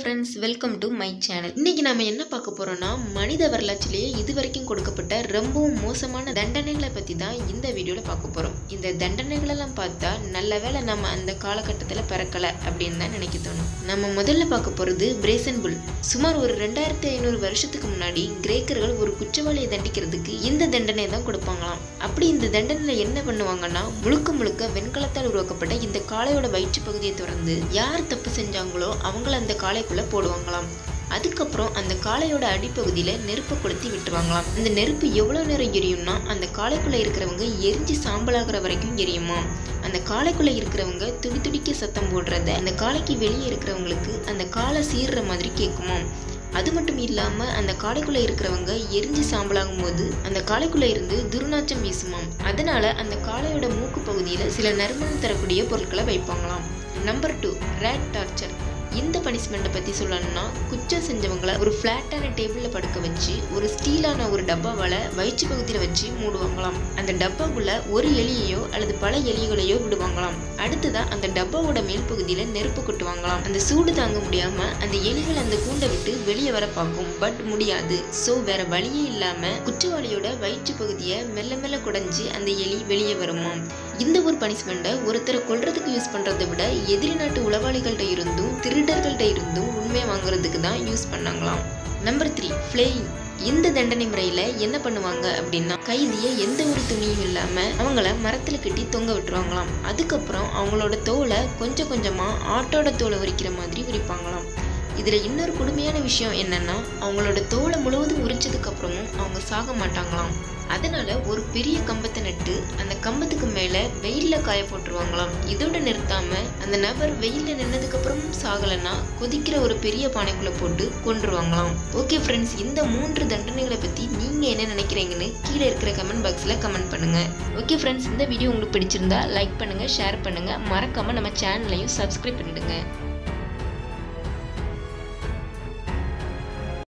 friends welcome to my channel இன்னைக்கு நாம என்ன பார்க்க போறோம்னா மனித வரலாற்றிலேயே இது வரைக்கும் கொடுக்கப்பட்ட ரொம்பவும் மோசமான தண்டனைகளை பத்தி தான் இந்த வீடியோல பார்க்க போறோம் இந்த தண்டனைகள் எல்லாம் பார்த்தா நல்ல வேளை நம்ம அந்த காலகட்டத்துல பிறக்கல அப்படின்னு தான் நினைக்க தோணும் நம்ம முதல்ல பார்க்க போறது பிரேசன் புல் சுமார் ஒரு ரெண்டாயிரத்தி ஐநூறு வருஷத்துக்கு முன்னாடி கிரேக்கர்கள் ஒரு குற்றவாளியை தண்டிக்கிறதுக்கு இந்த தண்டனை தான் கொடுப்பாங்களாம் அப்படி இந்த தண்டனையில என்ன பண்ணுவாங்கன்னா முழுக்க முழுக்க வெண்கலத்தால் உருவாக்கப்பட்ட இந்த காளையோட வயிற்று பகுதியை திறந்து யார் தப்பு செஞ்சாங்களோ அவங்கள அந்த காளைக்குள்ள போடுவாங்களாம் அதுக்கப்புறம் அந்த காளையோட அடிப்பகுதியில நெருப்பை கொளுத்தி விட்டுருவாங்களாம் அந்த நெருப்பு எவ்வளவு நேரம் எரியும்னா அந்த காளைக்குள்ள இருக்கிறவங்க எரிஞ்சு சாம்பலாகிற வரைக்கும் எரியுமா அந்த காளைக்குள்ள இருக்கிறவங்க துடி துடிக்க சத்தம் போடுறத அந்த காளைக்கு வெளியே இருக்கிறவங்களுக்கு அந்த காலை சீர்ற மாதிரி கேட்குமா அது மட்டும் இல்லாம அந்த காளைக்குள்ள இருக்கிறவங்க எரிஞ்சு சாம்பலாகும் போது அந்த காளைக்குள்ள இருந்து துர்நாற்றம் வீசுமாம் அதனால அந்த காளையோட மூக்கு பகுதியில சில நறுமணம் தரக்கூடிய பொருட்களை வைப்பாங்களாம் நம்பர் டூ ரேட் டார்ச்சர் இந்த பனிஷ்மெண்ட்டை பற்றி சொல்லணும்னா குற்றம் செஞ்சவங்கள ஒரு ஃப்ளாட்டான டேபிளில் படுக்க வச்சு ஒரு ஸ்டீலான ஒரு டப்பாவால் வயிற்று பகுதியில் வச்சு மூடுவாங்களாம் அந்த டப்பாக்குள்ள ஒரு எலியையோ அல்லது பல எலிகளையோ விடுவாங்களாம் அடுத்ததான் அந்த டப்பாவோட மேல் பகுதியில் நெருப்பு கொட்டுவாங்களாம் அந்த சூடு தாங்க முடியாம அந்த எலிகள் அந்த கூண்டை விட்டு வெளியே வர பார்க்கும் பட் முடியாது ஸோ வேற வழியே இல்லாம குற்றவாளியோட வயிற்று பகுதியை மெல்ல மெல்ல குடைஞ்சு அந்த எலி வெளியே வருமாம் இந்த ஒரு பனிஷ்மெண்ட்டை ஒருத்தரை கொல்றதுக்கு யூஸ் பண்றதை விட எதிரி நாட்டு உளவாளிகள்கிட்ட இருந்தும் திருடர்கள்ட்ட இருந்தும் உண்மையை வாங்குறதுக்கு தான் யூஸ் பண்ணாங்களாம் நம்பர் த்ரீ ஃப்ளேயிங் இந்த தண்டனை முறையில என்ன பண்ணுவாங்க அப்படின்னா கைதியை எந்த ஒரு துணியும் இல்லாம அவங்கள மரத்துல கட்டி தொங்க விட்டுருவாங்களாம் அதுக்கப்புறம் அவங்களோட தோலை கொஞ்சம் கொஞ்சமா ஆட்டோட தோலை உரிக்கிற மாதிரி உரிப்பாங்களாம் இதுல இன்னொரு கொடுமையான விஷயம் என்னன்னா அவங்களோட தோலை முழுவதும் உரிச்சதுக்கு அப்புறமும் அவங்க சாக மாட்டாங்களாம் அதனால ஒரு பெரிய கம்பத்தை நட்டு அந்த கம்பத்துக்கு மேல வெயில்ல காய போட்டுருவாங்களாம் இதோட நிறுத்தாம அந்த நபர் வெயில்ல நின்னதுக்கு அப்புறமும் சாகலைன்னா கொதிக்கிற ஒரு பெரிய பானைக்குள்ள போட்டு கொண்டுருவாங்களாம் ஓகே ஃப்ரெண்ட்ஸ் இந்த மூன்று தண்டனைகளை பத்தி நீங்க என்ன நினைக்கிறீங்கன்னு கீழே இருக்கிற கமெண்ட் பாக்ஸ்ல கமெண்ட் பண்ணுங்க ஓகே ஃப்ரெண்ட்ஸ் இந்த வீடியோ உங்களுக்கு பிடிச்சிருந்தா லைக் பண்ணுங்க ஷேர் பண்ணுங்க மறக்காம நம்ம சேனலையும் சப்ஸ்கிரைப் பண்ணிடுங்க